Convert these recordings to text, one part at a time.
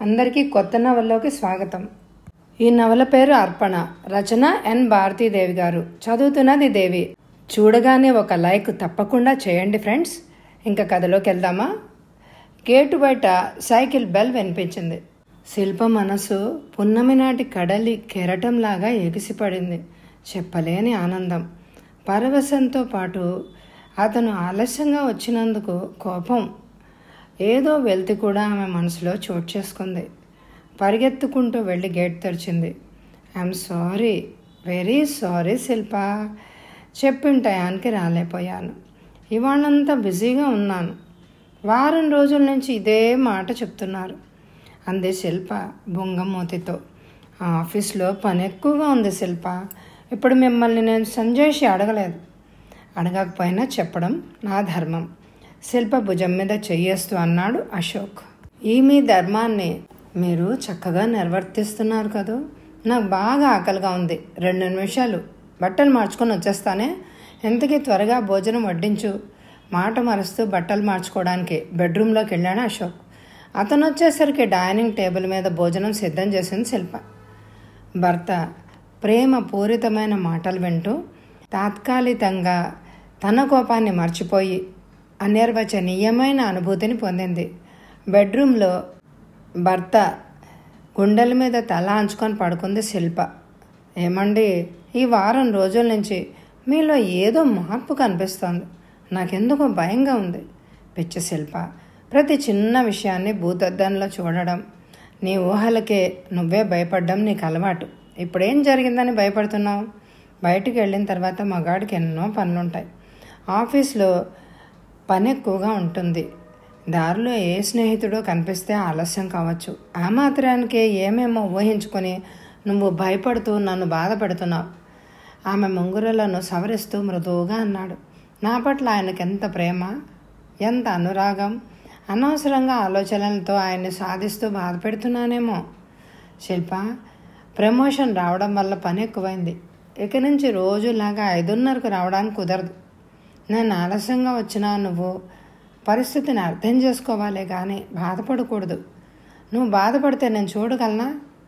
అందరికీ కొత్త నవల్లోకి స్వాగతం ఈ నవల పేరు అర్పణ రచన ఎన్ భారతీదేవి గారు చదువుతున్నది దేవి చూడగానే ఒక లైక్ తప్పకుండా చేయండి ఫ్రెండ్స్ ఇంకా కథలోకి వెళ్దామా గేటు బయట సైకిల్ బెల్ వినిపించింది శిల్ప మనసు పున్నమి నాటి కడలి కెరటంలాగా ఎగిసిపడింది చెప్పలేని ఆనందం పరవశంతో పాటు అతను ఆలస్యంగా వచ్చినందుకు కోపం ఏదో వెళ్తి కూడా ఆమె మనసులో చోటు చేసుకుంది పరిగెత్తుకుంటూ వెళ్ళి గేట్ తెరిచింది I'm sorry very sorry Shilpa చెప్పిన టయానికి రాలేకపోయాను ఇవాళంతా బిజీగా ఉన్నాను వారం రోజుల నుంచి ఇదే మాట చెప్తున్నారు అంది శిల్ప బొంగమూతితో ఆ ఆఫీస్లో పని ఎక్కువగా ఉంది శిల్ప ఇప్పుడు మిమ్మల్ని నేను సంజయ్షి అడగలేదు అడగకపోయినా చెప్పడం నా ధర్మం శిల్ప భుజం మీద చెయ్యేస్తూ అన్నాడు అశోక్ ఈ మీ ధర్మాన్ని మీరు చక్కగా నిర్వర్తిస్తున్నారు కదూ నాకు బాగా ఆకలిగా ఉంది రెండు నిమిషాలు బట్టలు మార్చుకొని వచ్చేస్తానే ఎంతకీ త్వరగా భోజనం వడ్డించు మాట మరుస్తూ బట్టలు మార్చుకోవడానికి బెడ్రూమ్లోకి వెళ్ళాడు అశోక్ అతను వచ్చేసరికి డైనింగ్ టేబుల్ మీద భోజనం సిద్ధం చేసింది శిల్ప భర్త ప్రేమ పూరితమైన మాటలు వింటూ తాత్కాలికంగా తన కోపాన్ని మర్చిపోయి అనిర్వచనీయమైన అనుభూతిని పొందింది బెడ్రూమ్లో భర్త గుండెల మీద తల అంచుకొని పడుకుంది శిల్ప ఏమండి ఈ వారం రోజుల నుంచి మీలో ఏదో మార్పు కనిపిస్తోంది నాకెందుకో భయంగా ఉంది పిచ్చి శిల్ప ప్రతి చిన్న విషయాన్ని భూతద్దంలో చూడడం నీ ఊహలకే నువ్వే భయపడ్డం నీకు అలవాటు ఇప్పుడేం జరిగిందని భయపడుతున్నావు బయటికి వెళ్ళిన తర్వాత మగాడికి ఎన్నో పనులుంటాయి ఆఫీస్లో పని ఎక్కువగా ఉంటుంది దారిలో ఏ స్నేహితుడో కనిపిస్తే ఆలస్యం కావచ్చు ఆ మాత్రానికే ఏమేమో ఊహించుకొని నువ్వు భయపడుతూ నన్ను బాధపెడుతున్నావు ఆమె ముంగురులను సవరిస్తూ మృదువుగా అన్నాడు నా పట్ల ఆయనకు ఎంత ప్రేమ ఎంత అనురాగం అనవసరంగా ఆలోచనలతో ఆయన్ని సాధిస్తూ బాధ పెడుతున్నానేమో శిల్ప ప్రమోషన్ రావడం వల్ల పని ఎక్కువైంది ఇక నుంచి రోజులాగా ఐదున్నరకు రావడానికి కుదరదు నేను ఆలస్యంగా వచ్చినా నువ్వు పరిస్థితిని అర్థం చేసుకోవాలే కానీ బాధపడకూడదు నువ్వు బాధపడితే నేను చూడగలనా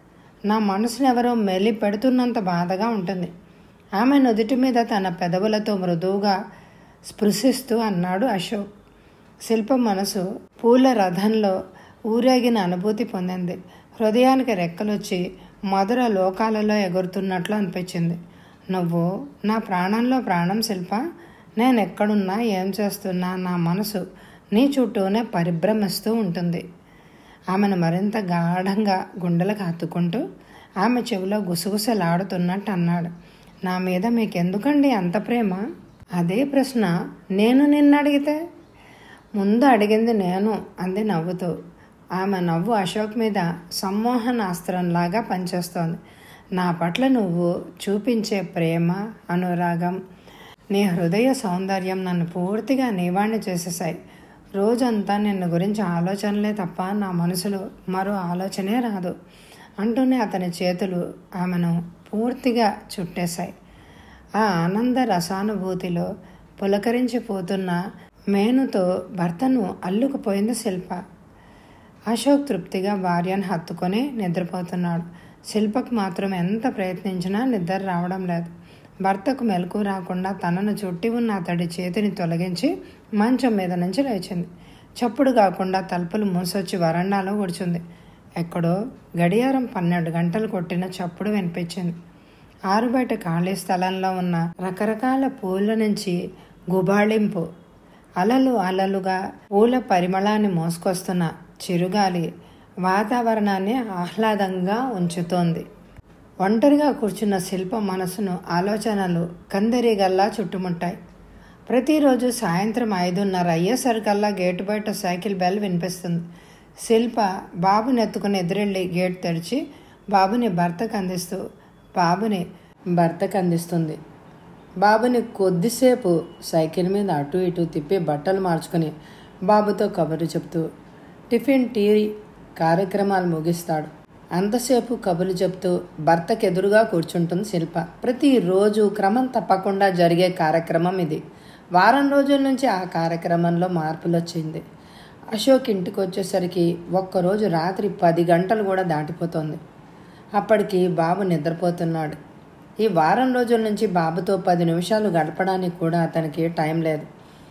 నా మనసును ఎవరో మెలి పెడుతున్నంత బాధగా ఉంటుంది ఆమె నుదుటి మీద తన పెదవులతో మృదువుగా స్పృశిస్తూ అన్నాడు అశోక్ శిల్ప మనసు పూల రథంలో ఊరేగిన అనుభూతి పొందింది హృదయానికి రెక్కలొచ్చి మధుర లోకాలలో ఎగురుతున్నట్లు అనిపించింది నువ్వు నా ప్రాణంలో ప్రాణం శిల్ప నేను ఎక్కడున్నా ఏం చేస్తున్నా నా మనసు నీ చుట్టూనే పరిభ్రమిస్తూ ఉంటుంది ఆమెను మరింత గాఢంగా గుండెలకు హత్తుకుంటూ ఆమె చెవిలో గుసగుసలాడుతున్నట్టు అన్నాడు నా మీద మీకెందుకండి అంత ప్రేమ అదే ప్రశ్న నేను నిన్న అడిగితే ముందు అడిగింది నేను అంది నవ్వుతూ ఆమె నవ్వు అశోక్ మీద సమ్మోహనాస్త్రంలాగా పనిచేస్తోంది నా పట్ల నువ్వు చూపించే ప్రేమ అనురాగం నీ హృదయ సౌందర్యం నన్ను పూర్తిగా నీవాణ్ణి చేసేసాయి రోజంతా నిన్ను గురించి ఆలోచనలే తప్ప నా మనసులో మరో ఆలోచనే రాదు అంటూనే అతని చేతులు ఆమెను పూర్తిగా చుట్టేశాయి ఆ ఆనంద రసానుభూతిలో పులకరించిపోతున్న మేనుతో భర్తను అల్లుకుపోయింది శిల్ప అశోక్ తృప్తిగా భార్యను హత్తుకొని నిద్రపోతున్నాడు శిల్పకు మాత్రం ఎంత ప్రయత్నించినా నిద్ర రావడం లేదు భర్తకు మెలకు రాకుండా తనను చుట్టి ఉన్న అతడి చేతిని తొలగించి మంచం మీద నుంచి లేచింది చప్పుడు కాకుండా తలుపులు మూసొచ్చి వరండాలో కూర్చుంది ఎక్కడో గడియారం పన్నెండు గంటలు కొట్టిన చప్పుడు వినిపించింది ఆరుబయట ఖాళీ స్థలంలో ఉన్న రకరకాల పూల నుంచి గుబాళింపు అలలు అలలుగా పూల పరిమళాన్ని మోసుకొస్తున్న చిరుగాలి వాతావరణాన్ని ఆహ్లాదంగా ఉంచుతోంది ఒంటరిగా కూర్చున్న శిల్ప మనసును ఆలోచనలు కందరిగల్లా చుట్టుముట్టాయి ప్రతిరోజు సాయంత్రం ఐదున్నర అయ్యేసరికల్లా గేటు బయట సైకిల్ బెల్ వినిపిస్తుంది శిల్ప బాబుని ఎత్తుకుని ఎదురెళ్ళి గేట్ తెరిచి బాబుని భర్తకు అందిస్తూ బాబుని భర్తకు అందిస్తుంది బాబుని కొద్దిసేపు సైకిల్ మీద అటు ఇటు తిప్పి బట్టలు మార్చుకుని బాబుతో కబుర్లు చెప్తూ టిఫిన్ టీ కార్యక్రమాలు ముగిస్తాడు అంతసేపు కబుర్లు చెప్తూ భర్తకు ఎదురుగా కూర్చుంటుంది శిల్ప ప్రతిరోజు క్రమం తప్పకుండా జరిగే కార్యక్రమం ఇది వారం రోజుల నుంచి ఆ కార్యక్రమంలో మార్పులు వచ్చింది అశోక్ ఇంటికి వచ్చేసరికి ఒక్కరోజు రాత్రి పది గంటలు కూడా దాటిపోతుంది అప్పటికి బాబు నిద్రపోతున్నాడు ఈ వారం రోజుల నుంచి బాబుతో పది నిమిషాలు గడపడానికి కూడా అతనికి టైం లేదు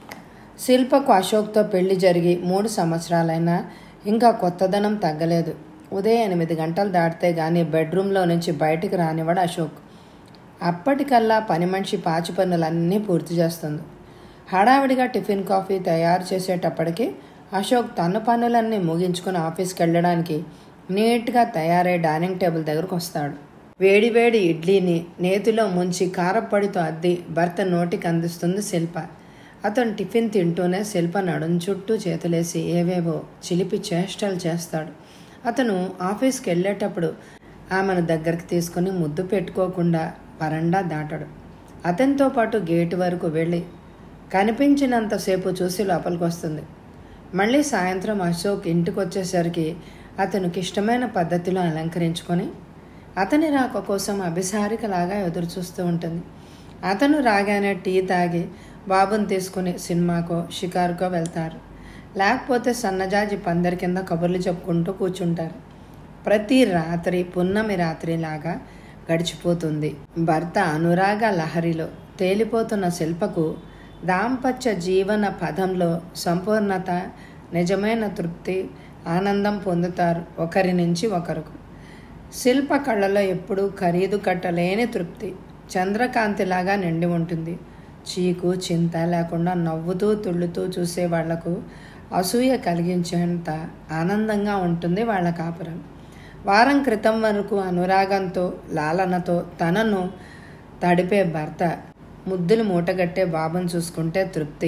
శిల్పకు అశోక్తో పెళ్లి జరిగి మూడు సంవత్సరాలైనా ఇంకా కొత్తదనం తగ్గలేదు ఉదయం ఎనిమిది గంటలు దాటితే గానీ బెడ్రూమ్లో నుంచి బయటికి రానివాడు అశోక్ అప్పటికల్లా పని మనిషి పాచి పనులన్నీ పూర్తి చేస్తుంది హడావిడిగా టిఫిన్ కాఫీ తయారు చేసేటప్పటికి అశోక్ తన పనులన్నీ ముగించుకుని ఆఫీస్కి వెళ్ళడానికి నీట్గా తయారై డైనింగ్ టేబుల్ దగ్గరకు వస్తాడు వేడి వేడి ఇడ్లీని నేతిలో ముంచి కారప్పొడితో అద్ది భర్త నోటికి అందిస్తుంది శిల్ప అతను టిఫిన్ తింటూనే శిల్ప నడుం చుట్టూ చేతులేసి ఏవేవో చిలిపి చేష్టలు చేస్తాడు అతను ఆఫీస్కి వెళ్ళేటప్పుడు ఆమెను దగ్గరికి తీసుకుని ముద్దు పెట్టుకోకుండా వరండా దాటాడు అతనితో పాటు గేటు వరకు వెళ్ళి కనిపించినంతసేపు చూసి లోపలికి వస్తుంది మళ్ళీ సాయంత్రం అశోక్ ఇంటికి వచ్చేసరికి అతనికి ఇష్టమైన పద్ధతిలో అలంకరించుకొని అతని రాక కోసం అభిసారికలాగా ఎదురు చూస్తూ ఉంటుంది అతను రాగానే టీ తాగి బాబుని తీసుకుని సినిమాకో షికారుకో వెళ్తారు లేకపోతే సన్నజాజి పందరి కింద కబుర్లు చెప్పుకుంటూ కూర్చుంటారు ప్రతి రాత్రి పున్నమి రాత్రిలాగా గడిచిపోతుంది భర్త అనురాగ లహరిలో తేలిపోతున్న శిల్పకు దాంపత్య జీవన పదంలో సంపూర్ణత నిజమైన తృప్తి ఆనందం పొందుతారు ఒకరి నుంచి ఒకరికి శిల్ప కళ్ళలో ఎప్పుడూ ఖరీదు కట్టలేని తృప్తి చంద్రకాంతిలాగా నిండి ఉంటుంది చీకు చింత లేకుండా నవ్వుతూ తుళ్ళుతూ చూసే వాళ్లకు అసూయ కలిగించేంత ఆనందంగా ఉంటుంది వాళ్ళ కాపురం వారం క్రితం వరకు అనురాగంతో లాలనతో తనను తడిపే భర్త ముద్దులు మూటగట్టే బాబును చూసుకుంటే తృప్తి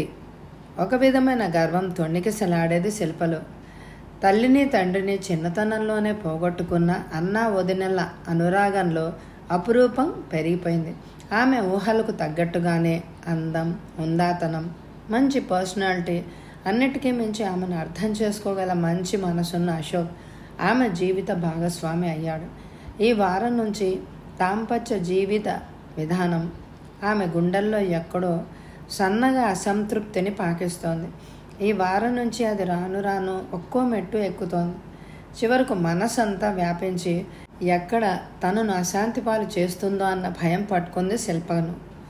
ఒక విధమైన గర్వం తొణికిసలాడేది శిల్పలో తల్లిని తండ్రిని చిన్నతనంలోనే పోగొట్టుకున్న అన్న వదినెల అనురాగంలో అపురూపం పెరిగిపోయింది ఆమె ఊహలకు తగ్గట్టుగానే అందం ఉందాతనం మంచి పర్సనాలిటీ అన్నిటికీ మించి ఆమెను అర్థం చేసుకోగల మంచి మనసున్న అశోక్ ఆమె జీవిత భాగస్వామి అయ్యాడు ఈ వారం నుంచి దాంపత్య జీవిత విధానం ఆమె గుండెల్లో ఎక్కడో సన్నగా అసంతృప్తిని పాకిస్తోంది ఈ వారం నుంచి అది రాను రాను ఒక్కో మెట్టు ఎక్కుతోంది చివరకు మనసంతా వ్యాపించి ఎక్కడ తనను అశాంతి పాలు చేస్తుందో అన్న భయం పట్టుకుంది శిల్పను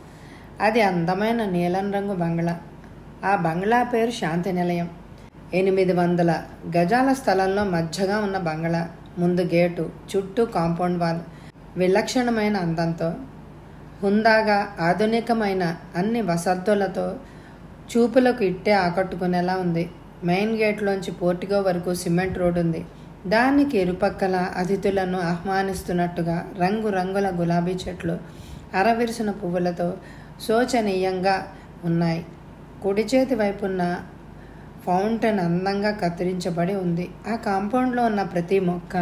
అది అందమైన నీలం రంగు బంగ్లా ఆ బంగ్లా పేరు శాంతి నిలయం ఎనిమిది వందల గజాల స్థలంలో మధ్యగా ఉన్న బంగ్లా ముందు గేటు చుట్టూ కాంపౌండ్ వాల్ విలక్షణమైన అందంతో హుందాగా ఆధునికమైన అన్ని వసతులతో చూపులకు ఇట్టే ఆకట్టుకునేలా ఉంది మెయిన్ గేట్లోంచి పోర్టిగో వరకు సిమెంట్ రోడ్ ఉంది దానికి ఇరుపక్కల అతిథులను ఆహ్వానిస్తున్నట్టుగా రంగురంగుల గులాబీ చెట్లు అరవిరిసిన పువ్వులతో శోచనీయంగా ఉన్నాయి కుడి చేతి వైపున్న ఫౌంటైన్ అందంగా కత్తిరించబడి ఉంది ఆ కాంపౌండ్లో ఉన్న ప్రతి మొక్క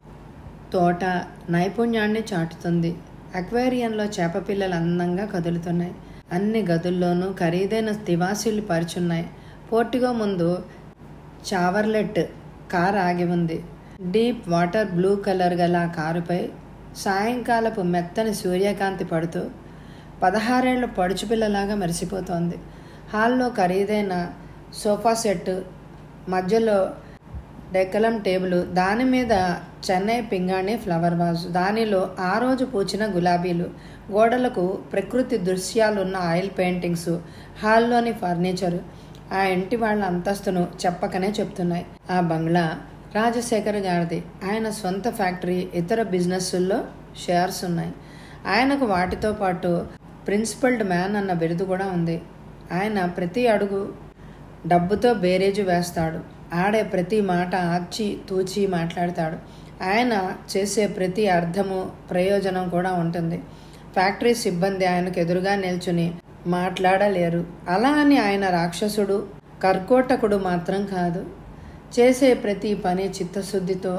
తోట నైపుణ్యాన్ని చాటుతుంది అక్వేరియంలో చేప పిల్లలు అందంగా కదులుతున్నాయి అన్ని గదుల్లోనూ ఖరీదైన తివాసీలు పరిచున్నాయి పోర్టిగో ముందు చావర్లెట్ కార్ ఆగి ఉంది డీప్ వాటర్ బ్లూ కలర్ గల ఆ కారుపై సాయంకాలపు మెత్తని సూర్యకాంతి పడుతూ పదహారేళ్ల పడుచు పిల్లలాగా మెరిసిపోతోంది హాల్లో ఖరీదైన సోఫా సెట్ మధ్యలో డెక్కలం టేబుల్ దాని మీద చెన్నై పింగాణి ఫ్లవర్ వాజ్ దానిలో ఆ రోజు పూచిన గులాబీలు గోడలకు ప్రకృతి దృశ్యాలున్న ఆయిల్ పెయింటింగ్స్ హాల్లోని ఫర్నిచరు ఆ ఇంటి వాళ్ళ అంతస్తును చెప్పకనే చెప్తున్నాయి ఆ బంగ్లా రాజశేఖర్ గారిది ఆయన సొంత ఫ్యాక్టరీ ఇతర బిజినెస్ల్లో షేర్స్ ఉన్నాయి ఆయనకు వాటితో పాటు ప్రిన్సిపల్డ్ మ్యాన్ అన్న బిరుదు కూడా ఉంది ఆయన ప్రతి అడుగు డబ్బుతో బేరేజు వేస్తాడు ఆడే ప్రతి మాట ఆచి తూచి మాట్లాడతాడు ఆయన చేసే ప్రతి అర్థము ప్రయోజనం కూడా ఉంటుంది ఫ్యాక్టరీ సిబ్బంది ఆయనకు ఎదురుగా నిల్చుని మాట్లాడలేరు అలా అని ఆయన రాక్షసుడు కర్కోటకుడు మాత్రం కాదు చేసే ప్రతి పని చిత్తశుద్ధితో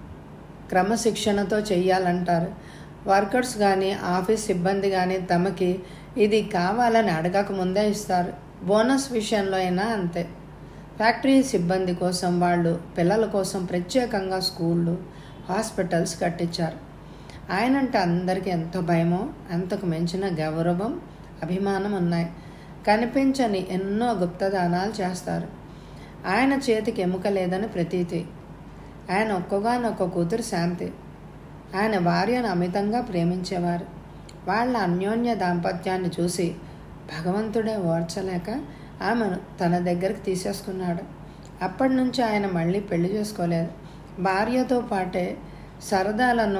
క్రమశిక్షణతో చెయ్యాలంటారు వర్కర్స్ కానీ ఆఫీస్ సిబ్బంది కానీ తమకి ఇది కావాలని అడగక ముందే ఇస్తారు బోనస్ విషయంలో అయినా అంతే ఫ్యాక్టరీ సిబ్బంది కోసం వాళ్ళు పిల్లల కోసం ప్రత్యేకంగా స్కూళ్ళు హాస్పిటల్స్ కట్టించారు ఆయనంటే అందరికీ ఎంతో భయమో అంతకు మించిన గౌరవం అభిమానం ఉన్నాయి కనిపించని ఎన్నో గుప్తదానాలు చేస్తారు ఆయన చేతికి ఎముక లేదని ప్రతీతి ఆయన ఒక్కగానొక్క కూతురు శాంతి ఆయన భార్యను అమితంగా ప్రేమించేవారు వాళ్ళ అన్యోన్య దాంపత్యాన్ని చూసి భగవంతుడే ఓర్చలేక ఆమెను తన దగ్గరికి తీసేసుకున్నాడు అప్పటి నుంచి ఆయన మళ్ళీ పెళ్లి చేసుకోలేదు భార్యతో పాటే సరదాలను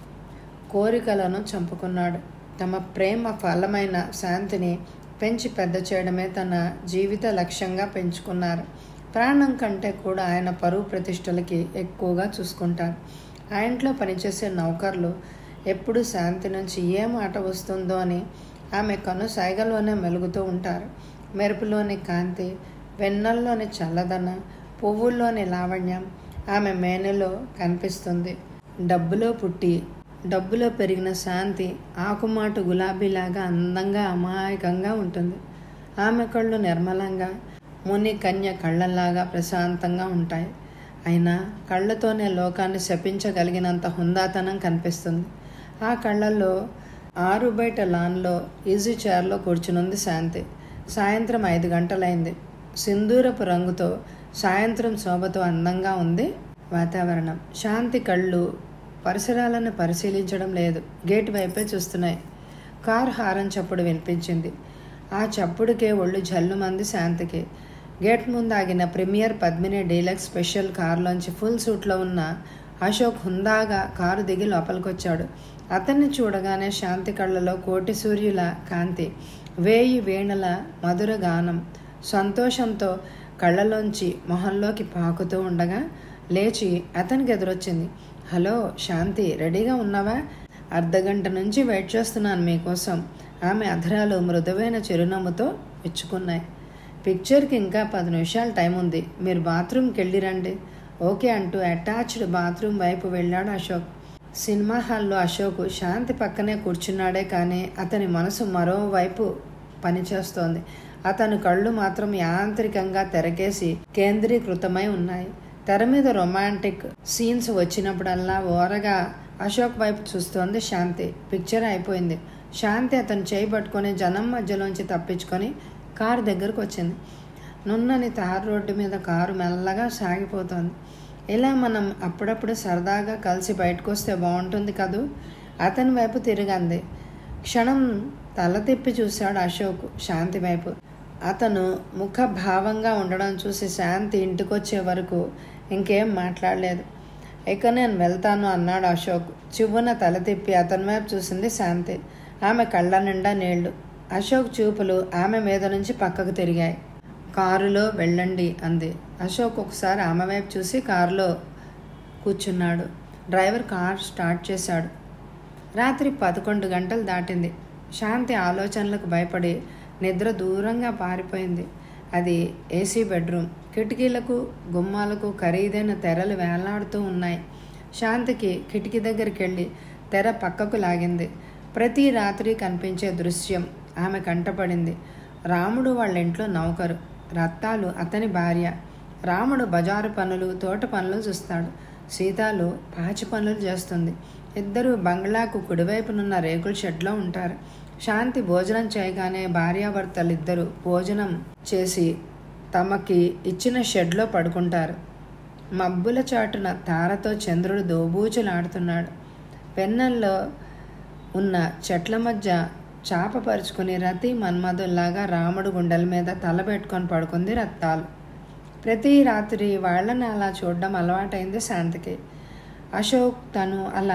కోరికలను చంపుకున్నాడు తమ ప్రేమ ఫలమైన శాంతిని పెంచి పెద్ద చేయడమే తన జీవిత లక్ష్యంగా పెంచుకున్నారు ప్రాణం కంటే కూడా ఆయన పరువు ప్రతిష్టలకి ఎక్కువగా చూసుకుంటారు ఆ ఇంట్లో పనిచేసే నౌకర్లు ఎప్పుడు శాంతి నుంచి ఏ మాట వస్తుందో అని ఆమె కను సైగలోనే మెలుగుతూ ఉంటారు మెరుపులోని కాంతి వెన్నల్లోని చల్లదన పువ్వుల్లోని లావణ్యం ఆమె మేనలో కనిపిస్తుంది డబ్బులో పుట్టి డబ్బులో పెరిగిన శాంతి ఆకుమాటు గులాబీలాగా అందంగా అమాయకంగా ఉంటుంది ఆమె కళ్ళు నిర్మలంగా ముని కన్య కళ్ళల్లాగా ప్రశాంతంగా ఉంటాయి అయినా కళ్ళతోనే లోకాన్ని శపించగలిగినంత హుందాతనం కనిపిస్తుంది ఆ కళ్ళల్లో ఆరు బయట లాన్లో ఈజీ చైర్లో కూర్చునుంది శాంతి సాయంత్రం ఐదు గంటలైంది సింధూరపు రంగుతో సాయంత్రం శోభతో అందంగా ఉంది వాతావరణం శాంతి కళ్ళు పరిసరాలను పరిశీలించడం లేదు గేట్ వైపే చూస్తున్నాయి కార్ హారన్ చప్పుడు వినిపించింది ఆ చప్పుడుకే ఒళ్ళు జల్లుమంది శాంతికి గేట్ ముందు ఆగిన ప్రీమియర్ పద్మిని డీలక్స్ స్పెషల్ కారులోంచి ఫుల్ సూట్లో ఉన్న అశోక్ హుందాగా కారు దిగి లోపలికొచ్చాడు అతన్ని చూడగానే శాంతి కళ్ళలో కోటి సూర్యుల కాంతి వేయి వేణుల మధుర గానం సంతోషంతో కళ్ళలోంచి మొహంలోకి పాకుతూ ఉండగా లేచి అతనికి ఎదురొచ్చింది హలో శాంతి రెడీగా ఉన్నావా అర్ధగంట నుంచి వెయిట్ చేస్తున్నాను మీకోసం ఆమె అధరాలు మృదువైన చిరునవ్వుతో ఇచ్చుకున్నాయి పిక్చర్కి ఇంకా పది నిమిషాలు టైం ఉంది మీరు బాత్రూమ్కి వెళ్ళి రండి ఓకే అంటూ అటాచ్డ్ బాత్రూమ్ వైపు వెళ్ళాడు అశోక్ సినిమా హాల్లో అశోక్ శాంతి పక్కనే కూర్చున్నాడే కానీ అతని మనసు మరోవైపు పనిచేస్తోంది అతని కళ్ళు మాత్రం యాంత్రికంగా తెరకేసి కేంద్రీకృతమై ఉన్నాయి తెర మీద రొమాంటిక్ సీన్స్ వచ్చినప్పుడల్లా ఓరగా అశోక్ వైపు చూస్తోంది శాంతి పిక్చర్ అయిపోయింది శాంతి అతను చేయి పట్టుకొని జనం మధ్యలోంచి తప్పించుకొని కారు దగ్గరకు వచ్చింది నున్నని తారు రోడ్డు మీద కారు మెల్లగా సాగిపోతోంది ఇలా మనం అప్పుడప్పుడు సరదాగా కలిసి బయటకు వస్తే బాగుంటుంది కదూ అతని వైపు తిరిగంది క్షణం తల తిప్పి చూశాడు అశోక్ శాంతి వైపు అతను ముఖ భావంగా ఉండడం చూసి శాంతి ఇంటికొచ్చే వరకు ఇంకేం మాట్లాడలేదు ఇక నేను వెళ్తాను అన్నాడు అశోక్ చివ్వున తల తిప్పి అతని వైపు చూసింది శాంతి ఆమె కళ్ళ నిండా నీళ్లు అశోక్ చూపులు ఆమె మీద నుంచి పక్కకు తిరిగాయి కారులో వెళ్ళండి అంది అశోక్ ఒకసారి ఆమె వైపు చూసి కారులో కూర్చున్నాడు డ్రైవర్ కార్ స్టార్ట్ చేశాడు రాత్రి పదకొండు గంటలు దాటింది శాంతి ఆలోచనలకు భయపడి నిద్ర దూరంగా పారిపోయింది అది ఏసీ బెడ్రూమ్ కిటికీలకు గుమ్మాలకు ఖరీదైన తెరలు వేలాడుతూ ఉన్నాయి శాంతికి కిటికీ దగ్గరికి వెళ్ళి తెర పక్కకు లాగింది ప్రతి రాత్రి కనిపించే దృశ్యం ఆమె కంటపడింది రాముడు వాళ్ళ ఇంట్లో నౌకరు రత్తాలు అతని భార్య రాముడు బజారు పనులు తోట పనులు చూస్తాడు సీతాలు పాచి పనులు చేస్తుంది ఇద్దరు బంగ్లాకు కుడివైపునున్న రేకుల షెడ్లో ఉంటారు శాంతి భోజనం చేయగానే భార్యాభర్తలు ఇద్దరు భోజనం చేసి తమకి ఇచ్చిన షెడ్లో పడుకుంటారు మబ్బుల చాటున తారతో చంద్రుడు దోబూచులాడుతున్నాడు వెన్నెల్లో ఉన్న చెట్ల మధ్య చాప పరుచుకుని రతి మన్మధుల్లాగా రాముడు గుండెల మీద తల పెట్టుకొని పడుకుంది రత్తాలు ప్రతి రాత్రి వాళ్ళని అలా చూడడం అలవాటైంది శాంతికి అశోక్ తను అలా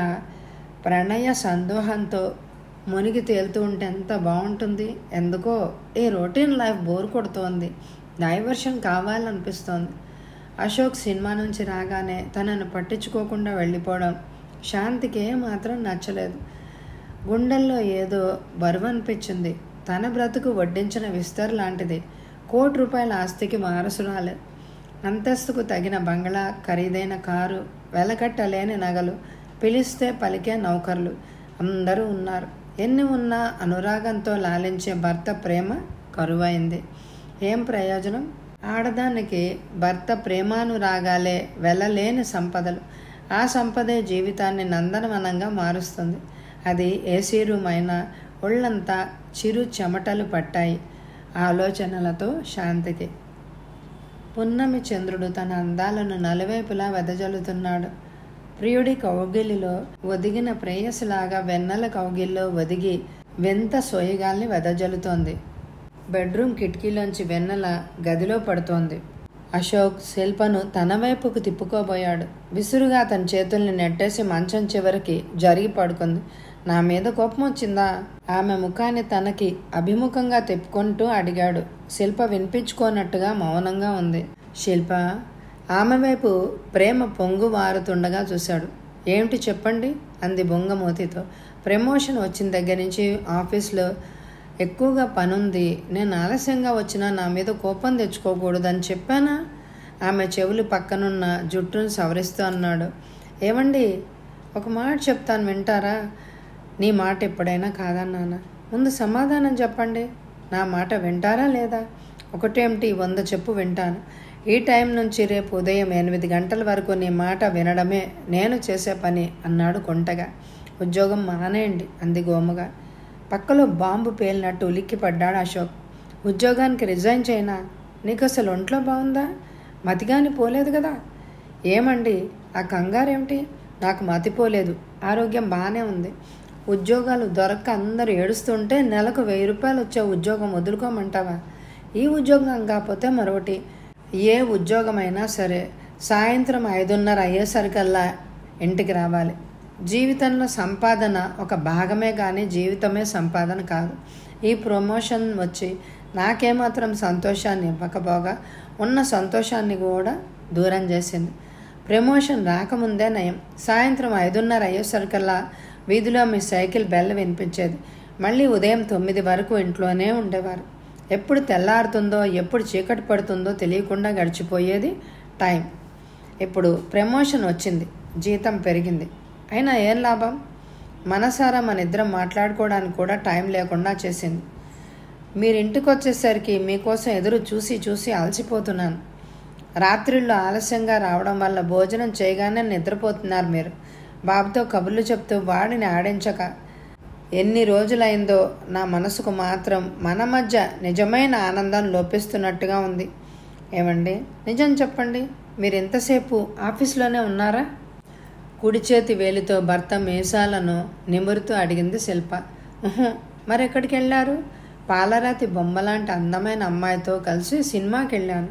ప్రణయ సందోహంతో మునిగి తేలుతూ ఉంటే ఎంత బాగుంటుంది ఎందుకో ఈ రొటీన్ లైఫ్ బోర్ కొడుతోంది డైవర్షన్ కావాలనిపిస్తోంది అశోక్ సినిమా నుంచి రాగానే తనను పట్టించుకోకుండా వెళ్ళిపోవడం శాంతికి మాత్రం నచ్చలేదు గుండెల్లో ఏదో బరువు అనిపించింది తన బ్రతుకు వడ్డించిన విస్తర్ లాంటిది కోటి రూపాయల ఆస్తికి వారసురాలే అంతస్తుకు తగిన బంగ్లా ఖరీదైన కారు వెలకట్టలేని నగలు పిలిస్తే పలికే నౌకర్లు అందరూ ఉన్నారు ఎన్ని ఉన్నా అనురాగంతో లాలించే భర్త ప్రేమ కరువైంది ఏం ప్రయోజనం ఆడదానికి భర్త ప్రేమానురాగాలే వెళ్ళలేని సంపదలు ఆ సంపదే జీవితాన్ని నందనవనంగా మారుస్తుంది అది ఏసీ రూమ్ అయినా ఒళ్ళంతా చిరు చెమటలు పట్టాయి ఆలోచనలతో శాంతికి పున్నమి చంద్రుడు తన అందాలను నలువైపులా వెదజల్లుతున్నాడు ప్రియుడి కౌగిలిలో ఒదిగిన ప్రేయసిలాగా వెన్నెల కౌగిల్లో ఒదిగి వింత సోయగాల్ని వెదజల్లుతోంది బెడ్రూమ్ కిటికీలోంచి వెన్నెల గదిలో పడుతోంది అశోక్ శిల్పను తన వైపుకు తిప్పుకోబోయాడు విసురుగా తన చేతుల్ని నెట్టేసి మంచం చివరికి జరిగి పడుకుంది నా మీద కోపం వచ్చిందా ఆమె ముఖాన్ని తనకి అభిముఖంగా తిప్పుకుంటూ అడిగాడు శిల్ప వినిపించుకోనట్టుగా మౌనంగా ఉంది శిల్ప ఆమె వైపు ప్రేమ పొంగు వారుతుండగా చూశాడు ఏమిటి చెప్పండి అంది బొంగమూతితో ప్రమోషన్ వచ్చిన దగ్గర నుంచి ఆఫీస్లో ఎక్కువగా పనుంది నేను ఆలస్యంగా వచ్చినా నా మీద కోపం తెచ్చుకోకూడదని చెప్పానా ఆమె చెవులు పక్కనున్న జుట్టును సవరిస్తూ అన్నాడు ఏమండి ఒక మాట చెప్తాను వింటారా నీ మాట ఎప్పుడైనా కాదన్నానా ముందు సమాధానం చెప్పండి నా మాట వింటారా లేదా ఒకటేమిటి వంద చెప్పు వింటాను ఈ టైం నుంచి రేపు ఉదయం ఎనిమిది గంటల వరకు నీ మాట వినడమే నేను చేసే పని అన్నాడు కొంటగా ఉద్యోగం మానేయండి అంది గోముగా పక్కలో బాంబు పేలినట్టు ఉలిక్కి పడ్డాడు అశోక్ ఉద్యోగానికి రిజైన్ చేయనా నీకు అసలు ఒంట్లో బాగుందా మతిగాని పోలేదు కదా ఏమండి ఆ కంగారేమిటి నాకు మతిపోలేదు ఆరోగ్యం బాగానే ఉంది ఉద్యోగాలు దొరక్క అందరూ ఏడుస్తుంటే నెలకు వెయ్యి రూపాయలు వచ్చే ఉద్యోగం వదులుకోమంటావా ఈ ఉద్యోగం కాకపోతే మరొకటి ఏ ఉద్యోగమైనా సరే సాయంత్రం ఐదున్నర అయ్యేసరికల్లా ఇంటికి రావాలి జీవితంలో సంపాదన ఒక భాగమే కానీ జీవితమే సంపాదన కాదు ఈ ప్రమోషన్ వచ్చి నాకేమాత్రం సంతోషాన్ని ఇవ్వకపోగా ఉన్న సంతోషాన్ని కూడా దూరం చేసింది ప్రమోషన్ రాకముందే నయం సాయంత్రం ఐదున్నర అయ్యేసరికల్లా వీధిలో మీ సైకిల్ బెల్ల వినిపించేది మళ్ళీ ఉదయం తొమ్మిది వరకు ఇంట్లోనే ఉండేవారు ఎప్పుడు తెల్లారుతుందో ఎప్పుడు చీకటి పడుతుందో తెలియకుండా గడిచిపోయేది టైం ఇప్పుడు ప్రమోషన్ వచ్చింది జీతం పెరిగింది అయినా ఏం లాభం మనసారా మన ఇద్దరం మాట్లాడుకోవడానికి కూడా టైం లేకుండా చేసింది మీరు ఇంటికి వచ్చేసరికి మీకోసం ఎదురు చూసి చూసి అలసిపోతున్నాను రాత్రిళ్ళు ఆలస్యంగా రావడం వల్ల భోజనం చేయగానే నిద్రపోతున్నారు మీరు బాబుతో కబుర్లు చెప్తూ వాడిని ఆడించక ఎన్ని రోజులైందో నా మనసుకు మాత్రం మన మధ్య నిజమైన ఆనందం లోపిస్తున్నట్టుగా ఉంది ఏమండి నిజం చెప్పండి మీరు ఎంతసేపు ఆఫీస్లోనే ఉన్నారా కుడి చేతి వేలితో భర్త మీసాలను నిమురుతూ అడిగింది శిల్ప "ఉహుం, మరెక్కడికి వెళ్ళారు పాలరాతి బొమ్మలాంటి అందమైన అమ్మాయితో కలిసి సినిమాకి వెళ్ళాను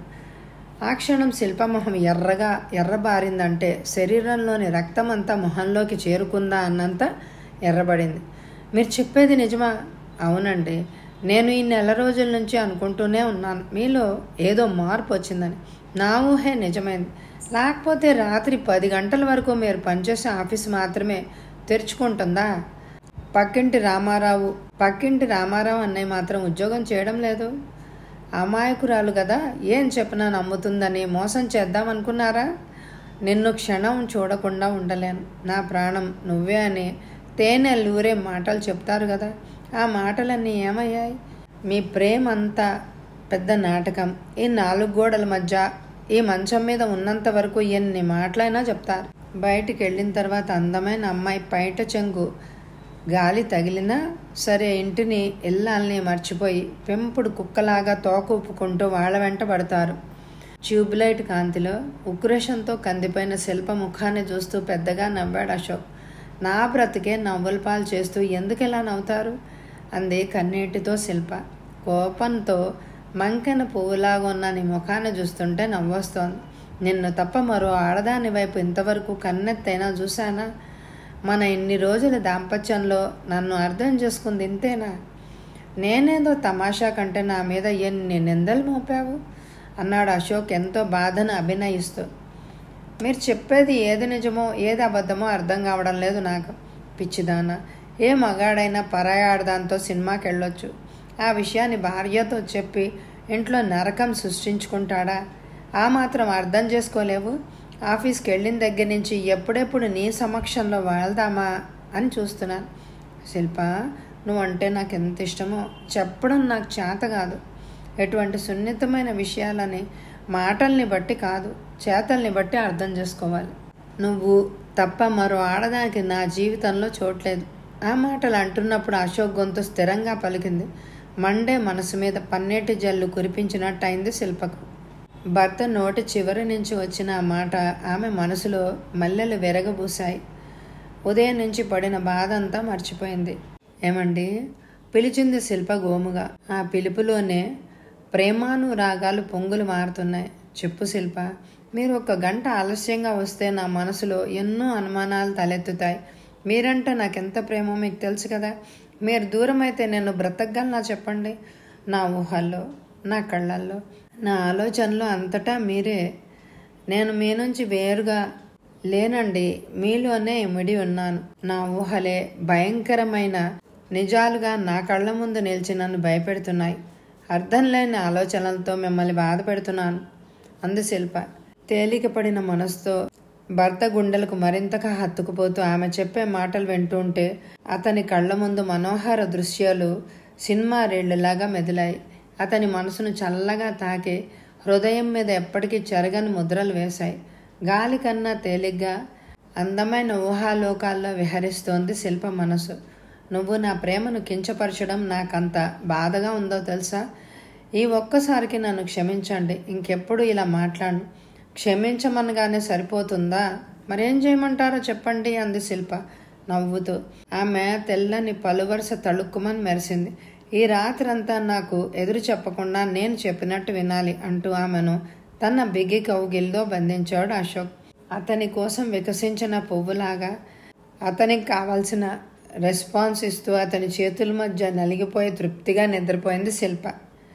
ఆ క్షణం శిల్పమొహం ఎర్రగా ఎర్రబారిందంటే శరీరంలోని రక్తం అంతా మొహంలోకి చేరుకుందా అన్నంత ఎర్రబడింది మీరు చెప్పేది నిజమా అవునండి నేను ఈ నెల రోజుల నుంచి అనుకుంటూనే ఉన్నాను మీలో ఏదో మార్పు వచ్చిందని నా ఊహే నిజమైంది లేకపోతే రాత్రి పది గంటల వరకు మీరు పనిచేసే ఆఫీస్ మాత్రమే తెరుచుకుంటుందా పక్కింటి రామారావు పక్కింటి రామారావు అన్నయ్య మాత్రం ఉద్యోగం చేయడం లేదు అమాయకురాలు కదా ఏం చెప్పినా నమ్ముతుందని మోసం చేద్దాం అనుకున్నారా నిన్ను క్షణం చూడకుండా ఉండలేను నా ప్రాణం నువ్వే అని తేనె లూరే మాటలు చెప్తారు కదా ఆ మాటలన్నీ ఏమయ్యాయి మీ ప్రేమ అంతా పెద్ద నాటకం ఈ నాలుగు గోడల మధ్య ఈ మంచం మీద ఉన్నంత వరకు ఎన్ని మాటలైనా చెప్తారు బయటికి వెళ్ళిన తర్వాత అందమైన అమ్మాయి పైట చెంగు గాలి తగిలినా సరే ఇంటిని ఇల్లాల్ని మర్చిపోయి పెంపుడు కుక్కలాగా తోకూపుకుంటూ వాళ్ళ వెంట పడతారు ట్యూబ్లైట్ కాంతిలో ఉక్రోషంతో కందిపోయిన శిల్ప ముఖాన్ని చూస్తూ పెద్దగా నవ్వాడు అశోక్ నా బ్రతికే నవ్వుల పాలు చేస్తూ ఎందుకు ఇలా నవ్వుతారు అంది కన్నీటితో శిల్ప కోపంతో మంకెన పువ్వులాగా ఉన్న నీ ముఖాన్ని చూస్తుంటే నవ్వొస్తోంది నిన్ను తప్ప మరో ఆడదాని వైపు ఇంతవరకు కన్నెత్తైనా చూశానా మన ఇన్ని రోజుల దాంపత్యంలో నన్ను అర్థం చేసుకుంది ఇంతేనా నేనేదో తమాషా కంటే నా మీద ఎన్ని నిందలు మోపావు అన్నాడు అశోక్ ఎంతో బాధను అభినయిస్తూ మీరు చెప్పేది ఏది నిజమో ఏది అబద్ధమో అర్థం కావడం లేదు నాకు పిచ్చిదాన ఏ మగాడైనా పరాయి ఆడదాంతో సినిమాకి వెళ్ళొచ్చు ఆ విషయాన్ని భార్యతో చెప్పి ఇంట్లో నరకం సృష్టించుకుంటాడా ఆ మాత్రం అర్థం చేసుకోలేవు ఆఫీస్కి వెళ్ళిన దగ్గర నుంచి ఎప్పుడెప్పుడు నీ సమక్షంలో వాళ్దామా అని చూస్తున్నాను శిల్ప నువ్వంటే నాకు ఎంత ఇష్టమో చెప్పడం నాకు చేత కాదు ఎటువంటి సున్నితమైన విషయాలని మాటల్ని బట్టి కాదు చేతల్ని బట్టి అర్థం చేసుకోవాలి నువ్వు తప్ప మరో ఆడదానికి నా జీవితంలో చోట్లేదు ఆ మాటలు అంటున్నప్పుడు అశోక్ గొంతు స్థిరంగా పలికింది మండే మనసు మీద పన్నీటి జల్లు కురిపించినట్టయింది శిల్పకు భర్త నోటి చివరి నుంచి వచ్చిన ఆ మాట ఆమె మనసులో మల్లెలు వెరగబూశాయి ఉదయం నుంచి పడిన బాధ అంతా మర్చిపోయింది ఏమండి పిలిచింది శిల్ప గోముగా ఆ పిలుపులోనే ప్రేమానురాగాలు పొంగులు మారుతున్నాయి చెప్పు శిల్ప మీరు ఒక గంట ఆలస్యంగా వస్తే నా మనసులో ఎన్నో అనుమానాలు తలెత్తుతాయి మీరంటే నాకెంత ప్రేమో మీకు తెలుసు కదా మీరు దూరం అయితే నేను బ్రతకగలనా చెప్పండి నా ఊహల్లో నా కళ్ళల్లో నా ఆలోచనలో అంతటా మీరే నేను మీ నుంచి వేరుగా లేనండి మీలోనే ఇమిడి ఉన్నాను నా ఊహలే భయంకరమైన నిజాలుగా నా కళ్ళ ముందు నిలిచి నన్ను భయపెడుతున్నాయి అర్థం లేని ఆలోచనలతో మిమ్మల్ని బాధ పెడుతున్నాను అందు శిల్ప తేలికపడిన మనసుతో భర్త గుండెలకు మరింతగా హత్తుకుపోతూ ఆమె చెప్పే మాటలు వింటుంటే అతని కళ్ళ ముందు మనోహర దృశ్యాలు సినిమా రేళ్లలాగా మెదిలాయి అతని మనసును చల్లగా తాకి హృదయం మీద ఎప్పటికీ చెరగని ముద్రలు వేశాయి గాలి కన్నా తేలిగ్గా అందమైన ఊహాలోకాల్లో విహరిస్తోంది శిల్ప మనసు నువ్వు నా ప్రేమను కించపరచడం నాకంత బాధగా ఉందో తెలుసా ఈ ఒక్కసారికి నన్ను క్షమించండి ఇంకెప్పుడు ఇలా మాట్లాడు క్షమించమనగానే సరిపోతుందా మరేం చేయమంటారో చెప్పండి అంది శిల్ప నవ్వుతూ ఆమె తెల్లని పలువరుస తళుక్కుమని మెరిసింది ఈ రాత్రంతా నాకు ఎదురు చెప్పకుండా నేను చెప్పినట్టు వినాలి అంటూ ఆమెను తన బిగి కౌగిల్లో బంధించాడు అశోక్ అతని కోసం వికసించిన పువ్వులాగా అతనికి కావాల్సిన రెస్పాన్స్ ఇస్తూ అతని చేతుల మధ్య నలిగిపోయి తృప్తిగా నిద్రపోయింది శిల్ప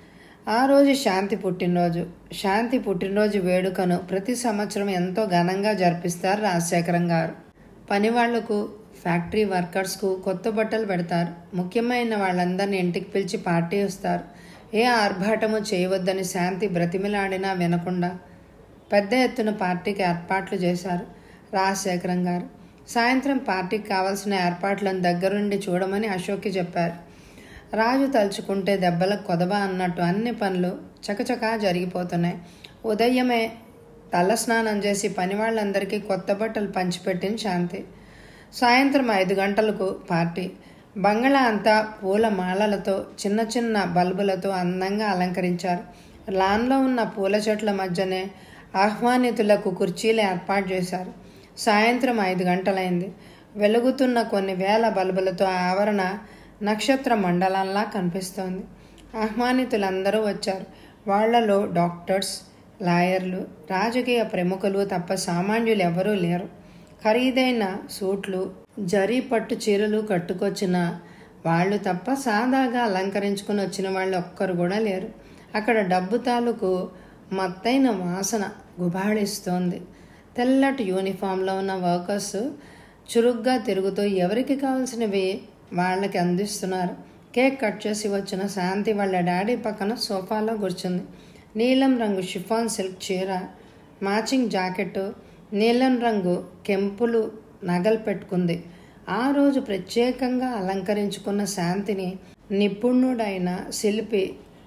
ఆ రోజు శాంతి పుట్టినరోజు శాంతి పుట్టినరోజు వేడుకను ప్రతి సంవత్సరం ఎంతో ఘనంగా జరిపిస్తారు రాజశేఖరం గారు పనివాళ్లకు ఫ్యాక్టరీ వర్కర్స్కు కొత్త బట్టలు పెడతారు ముఖ్యమైన వాళ్ళందరినీ ఇంటికి పిలిచి పార్టీ ఇస్తారు ఏ ఆర్భాటము చేయవద్దని శాంతి బ్రతిమిలాడినా వినకుండా పెద్ద ఎత్తున పార్టీకి ఏర్పాట్లు చేశారు రాజశేఖరం గారు సాయంత్రం పార్టీకి కావాల్సిన ఏర్పాట్లను దగ్గరుండి చూడమని అశోక్కి చెప్పారు రాజు తలుచుకుంటే దెబ్బలకు కొదబా అన్నట్టు అన్ని పనులు చకచకా జరిగిపోతున్నాయి ఉదయమే తలస్నానం చేసి పని వాళ్ళందరికీ కొత్త బట్టలు పంచిపెట్టింది శాంతి సాయంత్రం ఐదు గంటలకు పార్టీ బంగళా అంతా పూల మాలలతో చిన్న చిన్న బల్బులతో అందంగా అలంకరించారు లాన్లో ఉన్న పూల చెట్ల మధ్యనే ఆహ్వానితులకు కుర్చీలు ఏర్పాటు చేశారు సాయంత్రం ఐదు గంటలైంది వెలుగుతున్న కొన్ని వేల బల్బులతో ఆవరణ నక్షత్ర మండలంలా కనిపిస్తోంది ఆహ్వానితులందరూ వచ్చారు వాళ్లలో డాక్టర్స్ లాయర్లు రాజకీయ ప్రముఖులు తప్ప సామాన్యులు ఎవరూ లేరు ఖరీదైన సూట్లు జరీ పట్టు చీరలు కట్టుకొచ్చిన వాళ్ళు తప్ప సాదాగా అలంకరించుకుని వచ్చిన వాళ్ళు ఒక్కరు కూడా లేరు అక్కడ డబ్బు తాలూకు మత్తైన వాసన గుబాళిస్తోంది తెల్లటి యూనిఫామ్లో ఉన్న వర్కర్స్ చురుగ్గా తిరుగుతూ ఎవరికి కావాల్సినవి వాళ్ళకి అందిస్తున్నారు కేక్ కట్ చేసి వచ్చిన శాంతి వాళ్ళ డాడీ పక్కన సోఫాలో కూర్చుంది నీలం రంగు షిఫాన్ సిల్క్ చీర మ్యాచింగ్ జాకెట్ నీలం రంగు కెంపులు నగలు పెట్టుకుంది ఆ రోజు ప్రత్యేకంగా అలంకరించుకున్న శాంతిని నిపుణుడైన శిల్పి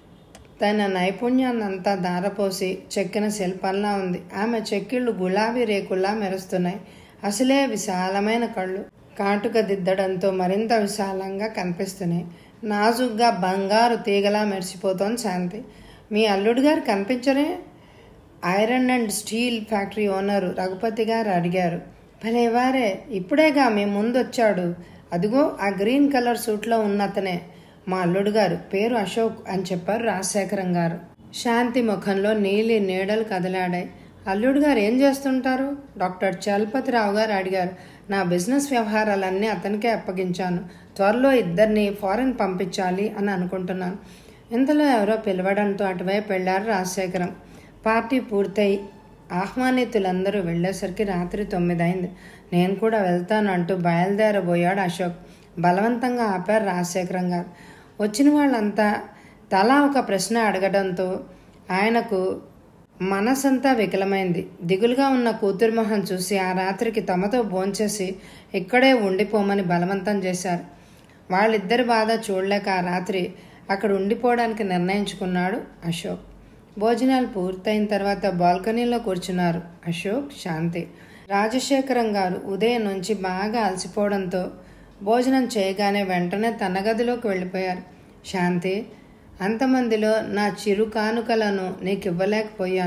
తన నైపుణ్యాన్నంతా దారపోసి చెక్కిన శిల్పంలా ఉంది ఆమె చెక్కిళ్ళు గులాబీ రేకుల్లా మెరుస్తున్నాయి అసలే విశాలమైన కళ్ళు కాటుక దిద్దడంతో మరింత విశాలంగా కనిపిస్తున్నాయి నాజుగ్గా బంగారు తీగలా మెరిసిపోతోంది శాంతి మీ అల్లుడు గారు కనిపించరే iron and steel factory owner Raghupati గారు అడిగారు భలేవారే ఇప్పుడేగా మీ ముందు వచ్చాడు అదిగో ఆ గ్రీన్ కలర్ సూట్లో ఉన్న అతనే మా అల్లుడు గారు పేరు అశోక్ అని చెప్పారు రాజశేఖరం గారు శాంతి ముఖంలో నీలి నీడలు కదలాడాయి అల్లుడు గారు ఏం చేస్తుంటారు డాక్టర్ చలపతిరావు గారు అడిగారు నా బిజినెస్ వ్యవహారాలన్నీ అతనికే అప్పగించాను త్వరలో ఇద్దరిని ఫారెన్ పంపించాలి అని అనుకుంటున్నాను ఇంతలో ఎవరో పిలవడంతో అటువైపు వెళ్ళారు రాజశేఖరం పార్టీ పూర్తయి ఆహ్వానితులందరూ వెళ్ళేసరికి రాత్రి తొమ్మిది అయింది నేను కూడా వెళ్తాను అంటూ బయలుదేరబోయాడు అశోక్ బలవంతంగా ఆపారు రాజశేఖరం గారు వచ్చిన వాళ్ళంతా తలా ఒక ప్రశ్న అడగడంతో ఆయనకు మనసంతా వికలమైంది దిగులుగా ఉన్న కూతురు మొహం చూసి ఆ రాత్రికి తమతో భోంచేసి ఇక్కడే ఉండిపోమని బలవంతం చేశారు వాళ్ళిద్దరి బాధ చూడలేక ఆ రాత్రి అక్కడ ఉండిపోవడానికి నిర్ణయించుకున్నాడు అశోక్ భోజనాలు పూర్తయిన తర్వాత బాల్కనీలో కూర్చున్నారు అశోక్ శాంతి రాజశేఖరం గారు ఉదయం నుంచి బాగా అలసిపోవడంతో భోజనం చేయగానే వెంటనే తన గదిలోకి వెళ్ళిపోయారు శాంతి అంతమందిలో నా చిరు కానుకలను నీకు ఇవ్వలేకపోయాను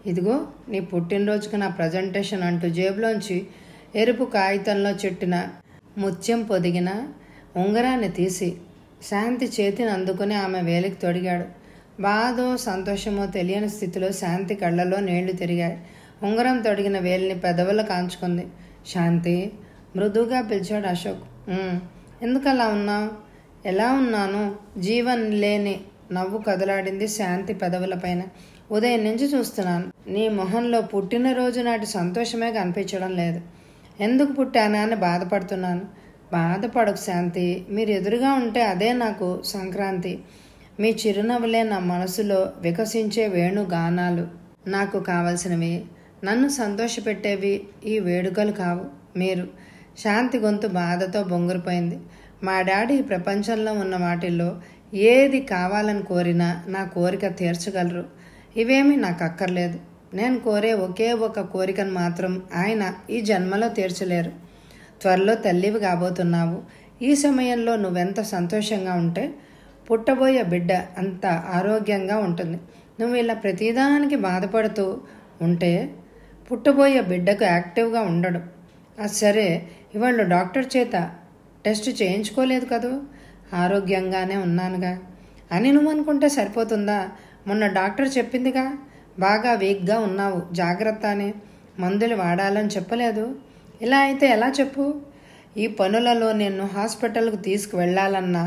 ఇదిగో నీ పుట్టినరోజుకు నా ప్రజెంటేషన్ అంటూ జేబులోంచి ఎరుపు కాగితంలో చుట్టిన ముత్యం పొదిగిన ఉంగరాన్ని తీసి శాంతి చేతిని అందుకుని ఆమె వేలికి తొడిగాడు బాధో సంతోషమో తెలియని స్థితిలో శాంతి కళ్ళలో నీళ్లు తిరిగాయి ఉంగరం తొడిగిన వేలిని పెదవుల కాంచుకుంది శాంతి మృదువుగా పిలిచాడు అశోక్ "ఉమ్, ఎందుకు అలా ఉన్నావు ఎలా ఉన్నాను జీవన్ లేని నవ్వు కదలాడింది శాంతి పెదవులపైన ఉదయం నుంచి చూస్తున్నాను నీ మొహంలో పుట్టినరోజు నాటి సంతోషమే కనిపించడం లేదు ఎందుకు పుట్టానా అని బాధపడుతున్నాను బాధపడకు శాంతి మీరు ఎదురుగా ఉంటే అదే నాకు సంక్రాంతి మీ చిరునవ్వులే నా మనసులో వికసించే వేణుగానాలు నాకు కావలసినవి నన్ను సంతోషపెట్టేవి ఈ వేడుకలు కావు మీరు శాంతి గొంతు బాధతో బొంగురిపోయింది మా డాడీ ఈ ప్రపంచంలో ఉన్న వాటిల్లో ఏది కావాలని కోరినా నా కోరిక తీర్చగలరు ఇవేమీ నాకు అక్కర్లేదు నేను కోరే ఒకే ఒక కోరికను మాత్రం ఆయన ఈ జన్మలో తీర్చలేరు త్వరలో తల్లివి కాబోతున్నావు ఈ సమయంలో నువ్వెంత సంతోషంగా ఉంటే పుట్టబోయే బిడ్డ అంత ఆరోగ్యంగా ఉంటుంది నువ్వు ఇలా ప్రతిదానికి బాధపడుతూ ఉంటే పుట్టబోయే బిడ్డకు యాక్టివ్గా ఉండడు అది సరే ఇవాళ డాక్టర్ చేత టెస్ట్ చేయించుకోలేదు కదూ ఆరోగ్యంగానే ఉన్నానుగా అని నువ్వు అనుకుంటే సరిపోతుందా మొన్న డాక్టర్ చెప్పిందిగా బాగా వీక్గా ఉన్నావు జాగ్రత్త అని మందులు వాడాలని చెప్పలేదు ఇలా అయితే ఎలా చెప్పు ఈ పనులలో నేను హాస్పిటల్కు తీసుకువెళ్ళాలన్న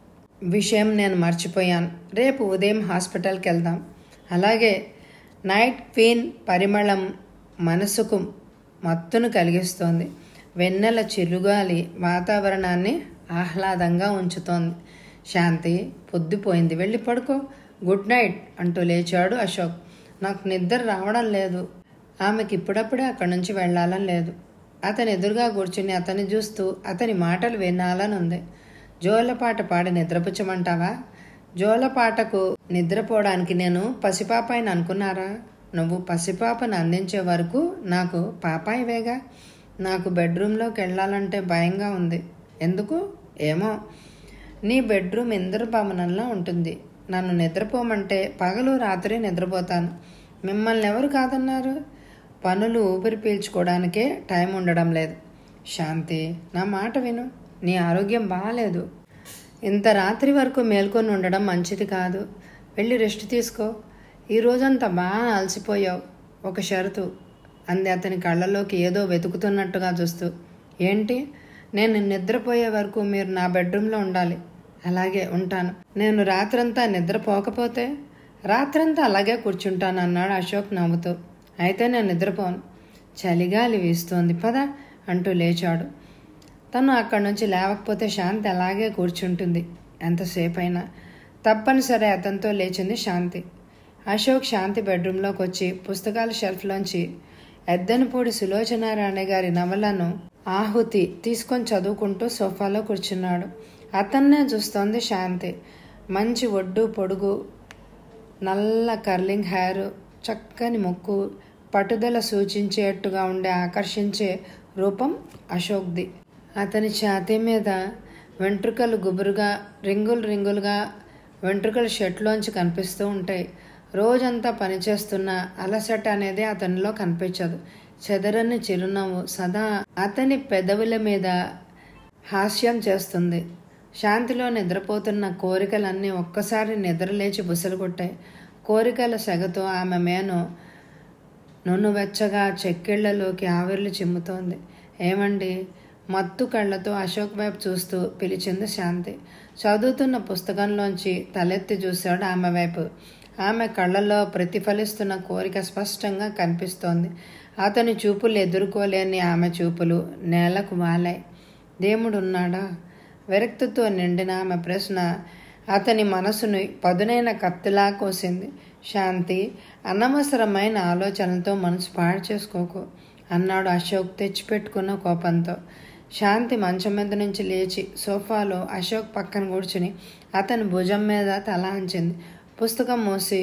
విషయం నేను మర్చిపోయాను రేపు ఉదయం హాస్పిటల్కి వెళ్దాం అలాగే నైట్ క్వీన్ పరిమళం మనసుకు మత్తును కలిగిస్తోంది వెన్నెల చిరుగాలి వాతావరణాన్ని ఆహ్లాదంగా ఉంచుతోంది శాంతి పొద్దుపోయింది వెళ్ళి పడుకో గుడ్ నైట్ అంటూ లేచాడు అశోక్ నాకు నిద్ర రావడం లేదు ఆమెకి ఇప్పుడప్పుడే అక్కడి నుంచి వెళ్ళాలని లేదు అతని ఎదురుగా కూర్చుని అతన్ని చూస్తూ అతని మాటలు వినాలని ఉంది జోలపాట పాడి నిద్రపుచ్చమంటావా జోలపాటకు నిద్రపోవడానికి నేను పసిపాపాయిని అనుకున్నారా నువ్వు పసిపాపను అందించే వరకు నాకు పాపాయివేగా నాకు బెడ్రూమ్లోకి వెళ్ళాలంటే భయంగా ఉంది ఎందుకు ఏమో నీ బెడ్రూమ్ ఇంద్రభవనంలో ఉంటుంది నన్ను నిద్రపోమంటే పగలు రాత్రి నిద్రపోతాను మిమ్మల్ని ఎవరు కాదన్నారు పనులు ఊపిరి పీల్చుకోవడానికే టైం ఉండడం లేదు శాంతి నా మాట విను నీ ఆరోగ్యం బాగాలేదు ఇంత రాత్రి వరకు మేల్కొని ఉండడం మంచిది కాదు వెళ్ళి రెస్ట్ తీసుకో ఈ రోజంతా బాగా అలసిపోయావు ఒక షరతు అంది అతని కళ్ళలోకి ఏదో వెతుకుతున్నట్టుగా చూస్తూ ఏంటి నేను నిద్రపోయే వరకు మీరు నా బెడ్రూమ్లో ఉండాలి అలాగే ఉంటాను నేను రాత్రంతా నిద్రపోకపోతే రాత్రంతా అలాగే కూర్చుంటాను అన్నాడు అశోక్ నవ్వుతూ అయితే నేను నిద్రపోను చలిగాలి వీస్తోంది పద అంటూ లేచాడు తను అక్కడి నుంచి లేవకపోతే శాంతి అలాగే కూర్చుంటుంది ఎంతసేపు అయినా తప్పనిసరి అతనితో లేచింది శాంతి అశోక్ శాంతి బెడ్రూమ్లోకి వచ్చి పుస్తకాల షెల్ఫ్లోంచి ఎద్దనపూడి సులోచనారాణి గారి నవలను ఆహుతి తీసుకొని చదువుకుంటూ సోఫాలో కూర్చున్నాడు అతన్నే చూస్తోంది శాంతి మంచి ఒడ్డు పొడుగు నల్ల కర్లింగ్ హెయిర్ చక్కని ముక్కు పట్టుదల సూచించేట్టుగా ఉండే ఆకర్షించే రూపం అశోక్ది అతని ఛాతీ మీద వెంట్రుకలు గుబురుగా రింగులు రింగులుగా వెంట్రుకలు షర్ట్లోంచి కనిపిస్తూ ఉంటాయి రోజంతా పనిచేస్తున్న అలసట అనేది అతనిలో కనిపించదు చెదరని చిరునవ్వు సదా అతని పెదవుల మీద హాస్యం చేస్తుంది శాంతిలో నిద్రపోతున్న కోరికలన్నీ ఒక్కసారి నిద్రలేచి బుసలు కొట్టాయి కోరికల సెగతో ఆమె మేను నునువెచ్చగా చెక్కిళ్లలోకి ఆవిర్లు చిమ్ముతోంది ఏమండి మత్తు కళ్ళతో అశోక్ వైపు చూస్తూ పిలిచింది శాంతి చదువుతున్న పుస్తకంలోంచి తలెత్తి చూశాడు ఆమె వైపు ఆమె కళ్ళలో ప్రతిఫలిస్తున్న కోరిక స్పష్టంగా కనిపిస్తోంది అతని చూపులు ఎదుర్కోలేని ఆమె చూపులు నేలకు వాలాయి దేవుడున్నాడా విరక్తితో నిండిన ఆమె ప్రశ్న అతని మనసును పదునైన కత్తిలా కోసింది శాంతి అనవసరమైన ఆలోచనలతో మనసు పాడు చేసుకోకు అన్నాడు అశోక్ తెచ్చిపెట్టుకున్న కోపంతో శాంతి మంచం మీద నుంచి లేచి సోఫాలో అశోక్ పక్కన కూర్చుని అతని భుజం మీద తల అంచింది పుస్తకం మూసి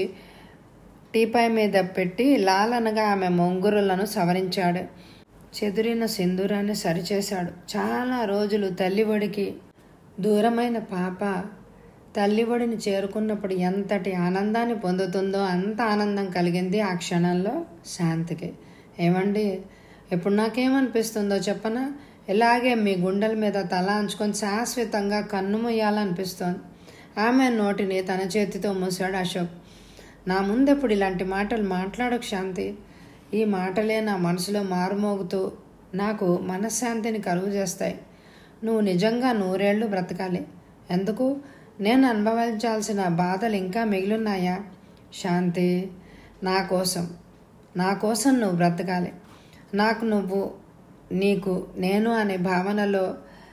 టీపాయ్ మీద పెట్టి లాలనగా ఆమె మొంగురులను సవరించాడు చెదిరిన సింధూరాన్ని సరిచేశాడు చాలా రోజులు తల్లి ఒడికి దూరమైన పాప తల్లి ఒడిని చేరుకున్నప్పుడు ఎంతటి ఆనందాన్ని పొందుతుందో అంత ఆనందం కలిగింది ఆ క్షణంలో శాంతికి ఏమండి ఇప్పుడు నాకేమనిపిస్తుందో చెప్పనా ఇలాగే మీ గుండెల మీద తల అంచుకొని శాశ్వతంగా కన్ను మూయాలనిపిస్తోంది ఆమె నోటిని తన చేతితో మూసాడు అశోక్ నా ముందెప్పుడు ఇలాంటి మాటలు మాట్లాడకు శాంతి ఈ మాటలే నా మనసులో మారుమోగుతూ నాకు మనశ్శాంతిని కలుగు చేస్తాయి నువ్వు నిజంగా నూరేళ్లు బ్రతకాలి ఎందుకు నేను అనుభవించాల్సిన బాధలు ఇంకా మిగిలిన్నాయా శాంతి నా కోసం నా కోసం నువ్వు బ్రతకాలి నాకు నువ్వు నీకు నేను అనే భావనలో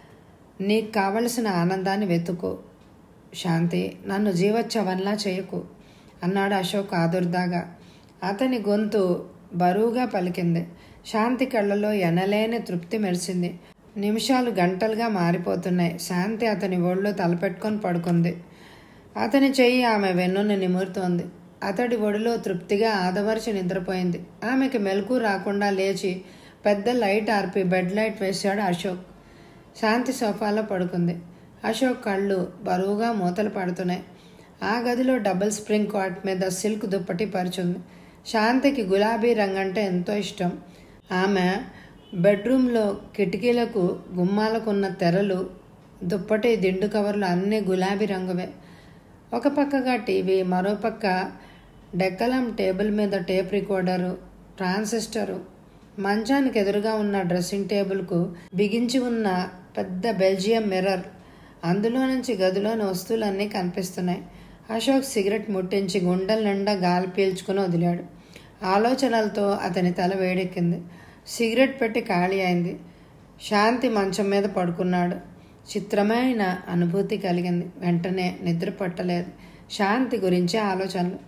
నీకు కావలసిన ఆనందాన్ని వెతుకు శాంతి నన్ను జీవోత్సవంలా చేయకు అన్నాడు అశోక్ ఆదుర్దాగా అతని గొంతు బరువుగా పలికింది శాంతి కళ్ళలో ఎనలేని తృప్తి మెరిసింది నిమిషాలు గంటలుగా మారిపోతున్నాయి శాంతి అతని ఒళ్ళో తలపెట్టుకొని పడుకుంది అతని చెయ్యి ఆమె వెన్నుని నిమురుతోంది అతడి ఒడిలో తృప్తిగా ఆదమర్చి నిద్రపోయింది ఆమెకి మెలకు రాకుండా లేచి పెద్ద లైట్ ఆర్పి బెడ్ లైట్ వేశాడు అశోక్ శాంతి సోఫాలో పడుకుంది అశోక్ కళ్ళు బరువుగా మూతలు పడుతున్నాయి ఆ గదిలో డబుల్ స్ప్రింగ్ కాట్ మీద సిల్క్ దుప్పటి పరుచుంది శాంతికి గులాబీ రంగంటే ఎంతో ఇష్టం ఆమె బెడ్రూమ్లో కిటికీలకు గుమ్మాలకున్న తెరలు దుప్పటి దిండు కవర్లు అన్నీ గులాబీ రంగువే ఒక పక్కగా టీవీ మరో పక్క డెక్కలం టేబుల్ మీద టేప్ రికార్డరు ట్రాన్సిస్టరు మంచానికి ఎదురుగా ఉన్న డ్రెస్సింగ్ టేబుల్కు బిగించి ఉన్న పెద్ద బెల్జియం మిర్రర్ అందులో నుంచి గదిలోని వస్తువులన్నీ కనిపిస్తున్నాయి అశోక్ సిగరెట్ ముట్టించి గుండెల నిండా గాలి పీల్చుకుని వదిలాడు ఆలోచనలతో అతని తల వేడెక్కింది సిగరెట్ పెట్టి ఖాళీ అయింది శాంతి మంచం మీద పడుకున్నాడు చిత్రమైన అనుభూతి కలిగింది వెంటనే నిద్ర పట్టలేదు శాంతి గురించి ఆలోచనలు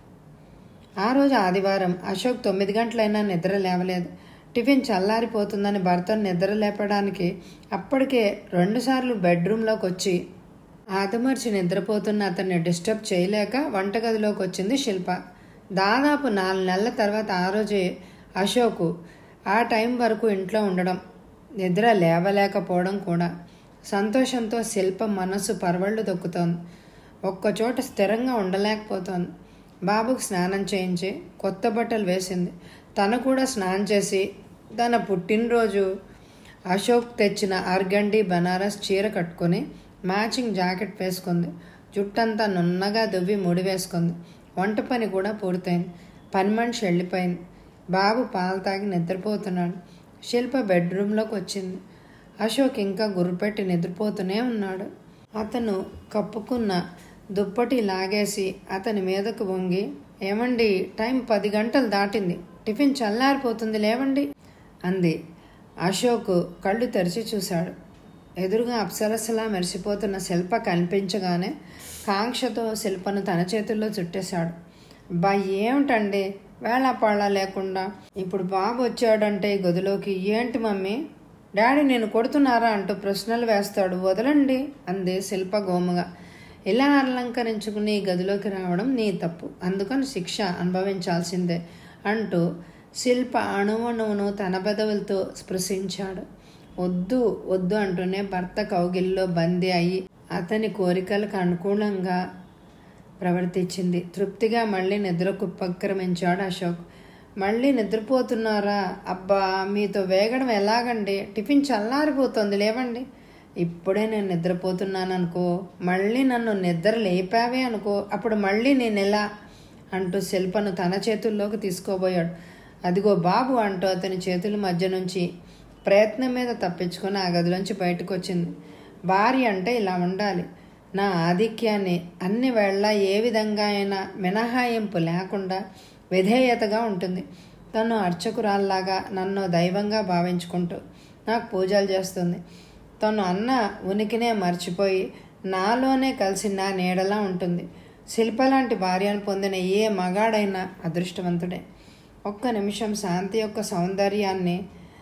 ఆ రోజు ఆదివారం అశోక్ తొమ్మిది గంటలైనా నిద్ర లేవలేదు టిఫిన్ చల్లారిపోతుందని భర్తను నిద్ర లేపడానికి అప్పటికే రెండుసార్లు బెడ్రూమ్లోకి వచ్చి ఆదమర్చి నిద్రపోతున్న అతన్ని డిస్టర్బ్ చేయలేక వంటగదిలోకి వచ్చింది శిల్ప దాదాపు నాలుగు నెలల తర్వాత ఆ రోజే అశోకు ఆ టైం వరకు ఇంట్లో ఉండడం నిద్ర లేవలేకపోవడం కూడా సంతోషంతో శిల్ప మనసు పరవళ్ళు దొక్కుతోంది ఒక్కచోట స్థిరంగా ఉండలేకపోతోంది బాబుకు స్నానం చేయించి కొత్త బట్టలు వేసింది తను కూడా స్నానం చేసి తన పుట్టినరోజు అశోక్ తెచ్చిన ఆర్గండి బనారస్ చీర కట్టుకొని మ్యాచింగ్ జాకెట్ వేసుకుంది జుట్టంతా నున్నగా దువ్వి ముడి వేసుకుంది వంట పని కూడా పూర్తయింది పని మనిషి వెళ్ళిపోయింది బాబు పాలు తాగి నిద్రపోతున్నాడు శిల్ప బెడ్రూమ్లోకి వచ్చింది అశోక్ ఇంకా గుర్రుపెట్టి నిద్రపోతూనే ఉన్నాడు అతను కప్పుకున్న దుప్పటి లాగేసి అతని మీదకు వంగి ఏమండి టైం పది గంటలు దాటింది టిఫిన్ చల్లారిపోతుంది లేవండి అంది అశోక్ కళ్ళు తెరిచి చూశాడు ఎదురుగా అప్సరసలా మెరిసిపోతున్న శిల్ప కనిపించగానే కాంక్షతో శిల్పను తన చేతుల్లో చుట్టేశాడు బా ఏమిటండి వేళాపాళ లేకుండా ఇప్పుడు బాబు వచ్చాడంటే ఈ గదిలోకి ఏంటి మమ్మీ డాడీ నేను కొడుతున్నారా అంటూ ప్రశ్నలు వేస్తాడు వదలండి అంది శిల్ప గోముగా ఇలా అలంకరించుకుని ఈ గదిలోకి రావడం నీ తప్పు అందుకని శిక్ష అనుభవించాల్సిందే అంటూ శిల్ప అణువణువును తన పెదవులతో స్పృశించాడు వద్దు వద్దు అంటూనే భర్త కౌగిల్లో బందీ అయి అతని కోరికలకు అనుకూలంగా ప్రవర్తించింది తృప్తిగా మళ్ళీ నిద్రకు ఉపక్రమించాడు అశోక్ మళ్ళీ నిద్రపోతున్నారా అబ్బా మీతో వేగడం ఎలాగండి టిఫిన్ చల్లారిపోతుంది లేవండి ఇప్పుడే నేను నిద్రపోతున్నాను అనుకో మళ్ళీ నన్ను నిద్ర లేపావే అనుకో అప్పుడు మళ్ళీ నేను ఎలా అంటూ శిల్పను తన చేతుల్లోకి తీసుకోబోయాడు అదిగో బాబు అంటూ అతని చేతుల మధ్య నుంచి ప్రయత్నం మీద తప్పించుకొని ఆ గదిలోంచి బయటకు వచ్చింది భార్య అంటే ఇలా ఉండాలి నా ఆధిక్యాన్ని అన్ని వేళ ఏ విధంగా అయినా మినహాయింపు లేకుండా విధేయతగా ఉంటుంది తను అర్చకురాల్లాగా నన్ను దైవంగా భావించుకుంటూ నాకు పూజలు చేస్తుంది తను అన్న ఉనికినే మర్చిపోయి నాలోనే కలిసి నా నీడలా ఉంటుంది శిల్ప లాంటి భార్యను పొందిన ఏ మగాడైనా అదృష్టవంతుడే ఒక్క నిమిషం శాంతి యొక్క సౌందర్యాన్ని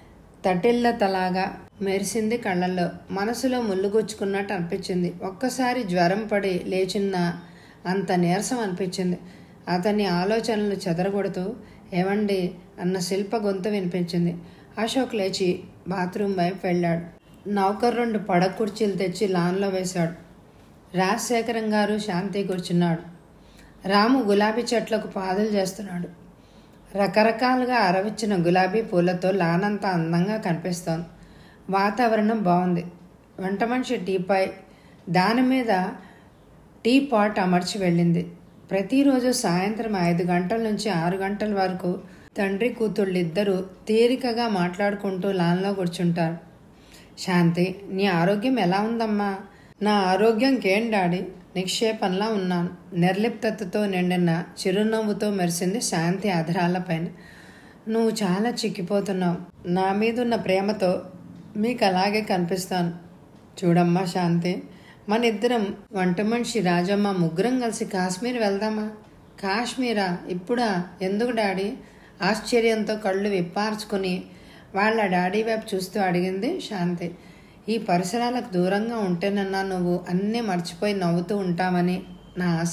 తటిల్లతలాగా మెరిసింది కళ్ళల్లో మనసులో ముళ్ళుగుచ్చుకున్నట్టు అనిపించింది ఒక్కసారి జ్వరం పడి లేచిన్న అంత నీరసం అనిపించింది అతని ఆలోచనలు చెదరగొడుతూ ఏమండి అన్న శిల్ప గొంతు వినిపించింది అశోక్ లేచి బాత్రూమ్ వైపు వెళ్ళాడు నౌకర్ రెండు పడక కుర్చీలు తెచ్చి లాన్లో వేశాడు రాజశేఖరం గారు శాంతి కూర్చున్నాడు రాము గులాబీ చెట్లకు పాదులు చేస్తున్నాడు రకరకాలుగా అరవిచ్చిన గులాబీ పూలతో లానంతా అందంగా కనిపిస్తోంది వాతావరణం బాగుంది వంట మనిషి టీపై దాని మీద టీ పాట్ అమర్చి వెళ్ళింది ప్రతిరోజు సాయంత్రం ఐదు గంటల నుంచి ఆరు గంటల వరకు తండ్రి కూతుళ్ళు ఇద్దరు తీరికగా మాట్లాడుకుంటూ లాన్లో కూర్చుంటారు శాంతి నీ ఆరోగ్యం ఎలా ఉందమ్మా నా ఆరోగ్యంకేం డాడీ నిక్షేపంలా ఉన్నాను నిర్లిప్తతతో నిండిన చిరునవ్వుతో మెరిసింది శాంతి అధరాలపైన నువ్వు చాలా చిక్కిపోతున్నావు నా మీదున్న ప్రేమతో మీకు అలాగే కనిపిస్తాను చూడమ్మా శాంతి మన ఇద్దరం వంట మనిషి రాజమ్మ ముగ్గురం కలిసి కాశ్మీర్ వెళ్దామా కాశ్మీరా ఇప్పుడా ఎందుకు డాడీ ఆశ్చర్యంతో కళ్ళు విప్పార్చుకుని వాళ్ళ డాడీ వైపు చూస్తూ అడిగింది శాంతి ఈ పరిసరాలకు దూరంగా ఉంటేనన్నా నువ్వు అన్నీ మర్చిపోయి నవ్వుతూ ఉంటామని నా ఆశ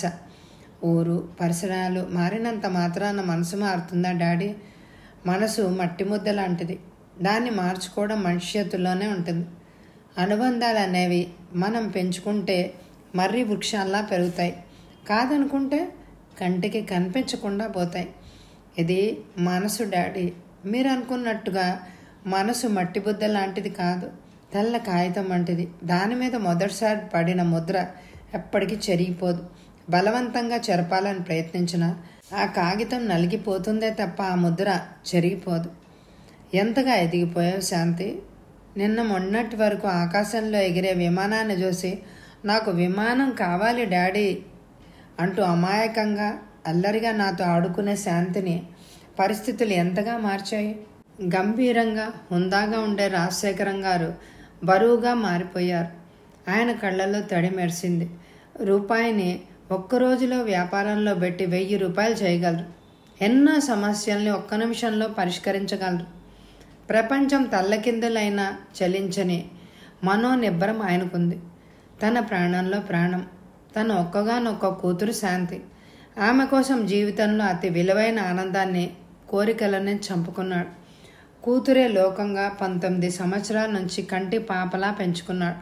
ఊరు పరిసరాలు మారినంత మాత్రాన మనసు మారుతుందా డాడీ మనసు మట్టి ముద్ద లాంటిది దాన్ని మార్చుకోవడం మనిషి చేతుల్లోనే ఉంటుంది అనుబంధాలు అనేవి మనం పెంచుకుంటే మర్రి వృక్షాల్లా పెరుగుతాయి కాదనుకుంటే కంటికి కనిపించకుండా పోతాయి ఇది మనసు డాడీ మీరు అనుకున్నట్టుగా మనసు మట్టి బుద్ధ లాంటిది కాదు తెల్ల కాగితం వంటిది దాని మీద మొదటిసారి పడిన ముద్ర ఎప్పటికీ చెరిగిపోదు బలవంతంగా చెరపాలని ప్రయత్నించినా ఆ కాగితం నలిగిపోతుందే తప్ప ఆ ముద్ర చెరిగిపోదు ఎంతగా ఎదిగిపోయావు శాంతి నిన్న మొన్నటి వరకు ఆకాశంలో ఎగిరే విమానాన్ని చూసి నాకు విమానం కావాలి డాడీ అంటూ అమాయకంగా అల్లరిగా నాతో ఆడుకునే శాంతిని పరిస్థితులు ఎంతగా మార్చాయి గంభీరంగా హుందాగా ఉండే రాజశేఖరం గారు బరువుగా మారిపోయారు ఆయన కళ్ళల్లో తడి మెరిసింది రూపాయిని ఒక్క రోజులో వ్యాపారంలో పెట్టి వెయ్యి రూపాయలు చేయగలరు ఎన్నో సమస్యల్ని ఒక్క నిమిషంలో పరిష్కరించగలరు ప్రపంచం తల్లకిందులైనా చలించని మనోనిబ్బరం ఆయనకుంది తన ప్రాణంలో ప్రాణం తన ఒక్కగానొక్క కూతురు శాంతి ఆమె కోసం జీవితంలో అతి విలువైన ఆనందాన్ని కోరికలని చంపుకున్నాడు కూతురే లోకంగా పంతొమ్మిది సంవత్సరాల నుంచి కంటి పాపలా పెంచుకున్నాడు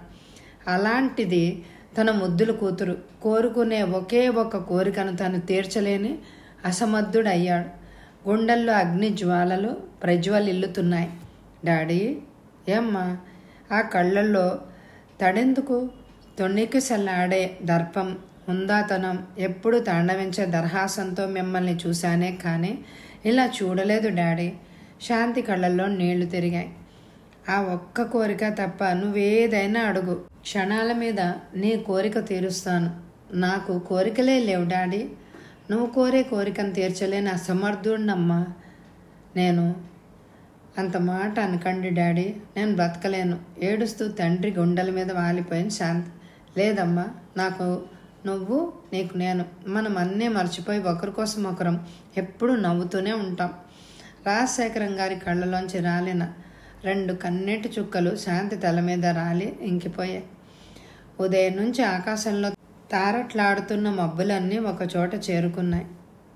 అలాంటిది తన ముద్దుల కూతురు కోరుకునే ఒకే ఒక్క కోరికను తను తీర్చలేని అసమర్థుడయ్యాడు గుండెల్లో అగ్ని జ్వాలలు ప్రజ్వలిల్లుతున్నాయి డాడీ ఏమ్మా ఆ కళ్ళల్లో తడెందుకు తొణికి సల్లాడే దర్పం హుందాతనం ఎప్పుడు తాండవించే దర్హాసంతో మిమ్మల్ని చూశానే కానీ ఇలా చూడలేదు డాడీ శాంతి కళ్ళల్లో నీళ్లు తిరిగాయి ఆ ఒక్క కోరిక తప్ప నువ్వేదైనా అడుగు క్షణాల మీద నీ కోరిక తీరుస్తాను నాకు కోరికలే లేవు డాడీ నువ్వు కోరే కోరికను తీర్చలేని అసమర్థుడినమ్మా నేను అంత మాట అనకండి డాడీ నేను బ్రతకలేను ఏడుస్తూ తండ్రి గుండెల మీద వాలిపోయింది శాంతి లేదమ్మా నాకు నువ్వు నీకు నేను మనం అన్నీ మర్చిపోయి ఒకరి కోసం ఒకరం ఎప్పుడూ నవ్వుతూనే ఉంటాం రాజశేఖరం గారి కళ్ళలోంచి రాలిన రెండు కన్నీటి చుక్కలు శాంతి తల మీద రాలి ఇంకిపోయాయి ఉదయం నుంచి ఆకాశంలో తారట్లాడుతున్న మబ్బులన్నీ ఒకచోట చేరుకున్నాయి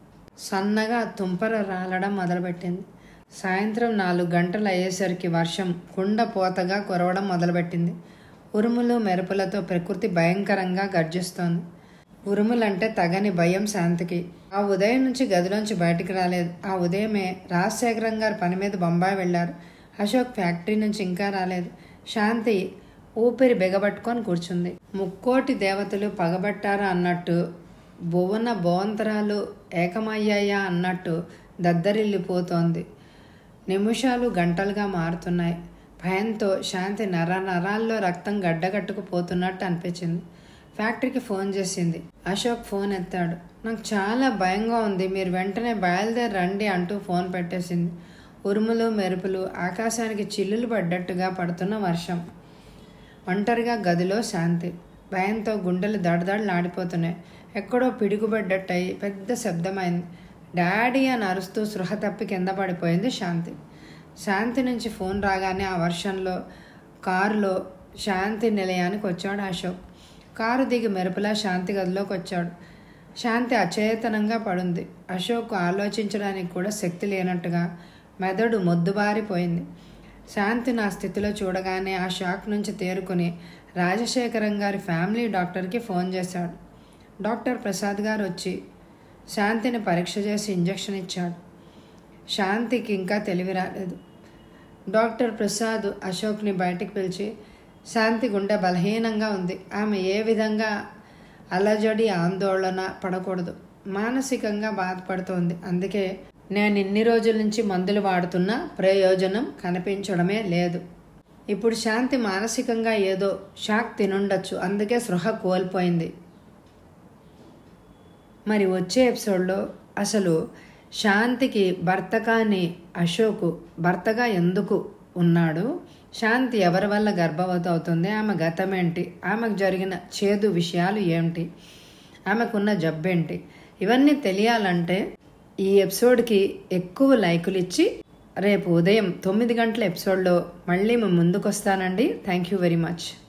సన్నగా తుంపర రాలడం మొదలుపెట్టింది సాయంత్రం నాలుగు గంటలు అయ్యేసరికి వర్షం కుండ పోతగా కురవడం మొదలుపెట్టింది ఉరుములు మెరుపులతో ప్రకృతి భయంకరంగా గర్జిస్తోంది ఉరుములంటే తగని భయం శాంతికి ఆ ఉదయం నుంచి గదిలోంచి బయటికి రాలేదు ఆ ఉదయమే రాజశేఖరం గారు పని మీద బొంబాయి వెళ్ళారు అశోక్ ఫ్యాక్టరీ నుంచి ఇంకా రాలేదు శాంతి ఊపిరి బిగబట్టుకొని కూర్చుంది ముక్కోటి దేవతలు పగబట్టారా అన్నట్టు భువన భోంతరాలు ఏకమయ్యాయా అన్నట్టు దద్దరిల్లిపోతోంది నిమిషాలు గంటలుగా మారుతున్నాయి భయంతో శాంతి నర నరాల్లో రక్తం గడ్డగట్టుకుపోతున్నట్టు అనిపించింది ఫ్యాక్టరీకి ఫోన్ చేసింది అశోక్ ఫోన్ ఎత్తాడు నాకు చాలా భయంగా ఉంది మీరు వెంటనే బయలుదేరి రండి అంటూ ఫోన్ పెట్టేసింది ఉరుములు మెరుపులు ఆకాశానికి చిల్లులు పడ్డట్టుగా పడుతున్న వర్షం ఒంటరిగా గదిలో శాంతి భయంతో గుండెలు దడదడలాడిపోతున్నాయి ఎక్కడో పిడుగుపడ్డట్టయి పెద్ద శబ్దమైంది డాడీ అని అరుస్తూ సృహ తప్పి కింద పడిపోయింది శాంతి శాంతి నుంచి ఫోన్ రాగానే ఆ వర్షంలో కారులో శాంతి నిలయానికి వచ్చాడు అశోక్ కారు దిగి మెరుపులా శాంతి గదిలోకి వచ్చాడు శాంతి అచేతనంగా పడుంది అశోక్ ఆలోచించడానికి కూడా శక్తి లేనట్టుగా మెదడు మొద్దుబారిపోయింది శాంతి నా స్థితిలో చూడగానే ఆ షాక్ నుంచి తేరుకుని రాజశేఖరం గారి ఫ్యామిలీ డాక్టర్కి ఫోన్ చేశాడు డాక్టర్ ప్రసాద్ గారు వచ్చి శాంతిని పరీక్ష చేసి ఇంజెక్షన్ ఇచ్చాడు శాంతికి ఇంకా తెలివి రాలేదు డాక్టర్ ప్రసాద్ అశోక్ని బయటికి పిలిచి శాంతి గుండె బలహీనంగా ఉంది ఆమె ఏ విధంగా అలజడి ఆందోళన పడకూడదు మానసికంగా బాధపడుతోంది అందుకే నేను ఇన్ని రోజుల నుంచి మందులు వాడుతున్నా ప్రయోజనం కనిపించడమే లేదు ఇప్పుడు శాంతి మానసికంగా ఏదో షాక్ తినుండొచ్చు అందుకే సృహ కోల్పోయింది మరి వచ్చే ఎపిసోడ్లో అసలు శాంతికి భర్త కాని అశోక్ భర్తగా ఎందుకు ఉన్నాడు శాంతి ఎవరి వల్ల గర్భవతి అవుతుంది ఆమె గతం ఏంటి ఆమెకు జరిగిన చేదు విషయాలు ఏమిటి ఆమెకున్న జబ్బేంటి ఇవన్నీ తెలియాలంటే ఈ ఎపిసోడ్కి ఎక్కువ లైకులు ఇచ్చి రేపు ఉదయం తొమ్మిది గంటల ఎపిసోడ్లో మళ్ళీ మేము ముందుకు వస్తానండి థ్యాంక్ యూ వెరీ మచ్